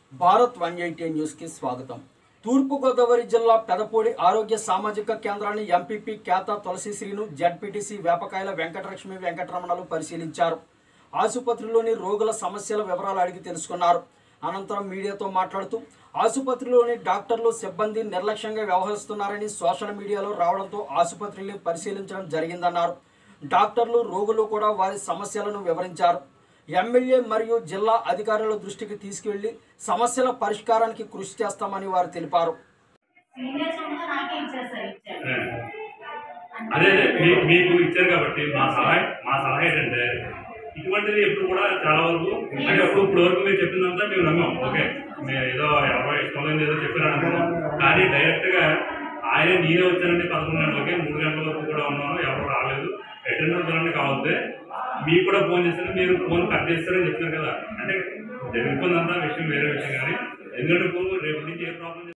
Bharat one eighty న్యూస్కి స్వాగతం తూర్పుగోదావరి జిల్లా పెదపూడి ఆరోగ్య సామాజిక కేంద్రాన్ని ఎంపీపీ కేతా తులసిశ్రీను జడ్పీటీసీ వేపకాయల వెంకటలక్ష్మి వెంకటరమణలు పరిశీలించారు ఆసుపత్రిలోని రోగుల సమస్యల వివరాలు అడిగి తెలుసుకున్నారు అనంతరం మీడియాతో మాట్లాడుతూ ఆసుపత్రిలోని డాక్టర్లు సిబ్బంది నిర్లక్ష్యంగా వ్యవహరిస్తున్నారని సోషల్ మీడియాలో రావడంతో ఆసుపత్రిని పరిశీలించడం జరిగిందన్నారు డాక్టర్లు రోగులు కూడా వారి సమస్యలను వివరించారు ఎమ్మెల్యే మరియు జిల్లా అధికారుల దృష్టికి తీసుకువెళ్లి సమస్యల పరిష్కారానికి కృషి చేస్తామని వారు తెలిపారు సీనియర్స్ ఉంటే నాకే ఇచ్చారు సార్ ఇచ్చారు అదే అదే మీ- మీకు ఇచ్చారు కాబట్టి మా సలహా మా సలహా ఏంటంటే ఇటువంటిది ఎప్పుడు కూడా చాలా వరకు అంటే అప్పుడు ఇప్పుడు వరకు మీరు చెప్పిందంతా మేము నమ్మాం ఓకే మేము ఏదో ఎవరో ఇష్టం లేని ఏదో చెప్పారని అనుకున్నాం కానీ డైరెక్ట్గా ఆయన నేనే వచ్చానంటే పదకొండు గంటలకి మూడు గంటల వరకు కూడా ఉన్నాను ఎవరు రాలేదు అటెండెన్స్ అన్నీ కావద్దే మీకు కూడా ఫోన్ చేశాను మీరు ఫోన్ కట్ చేస్తారని చెప్తున్నారు కదా అంటే జరిగిపోయిందంతా విషయం వేరే విషయం కానీ ఎందుకంటే ఫోన్ రేపు నుంచి ఏ ప్రాబ్లం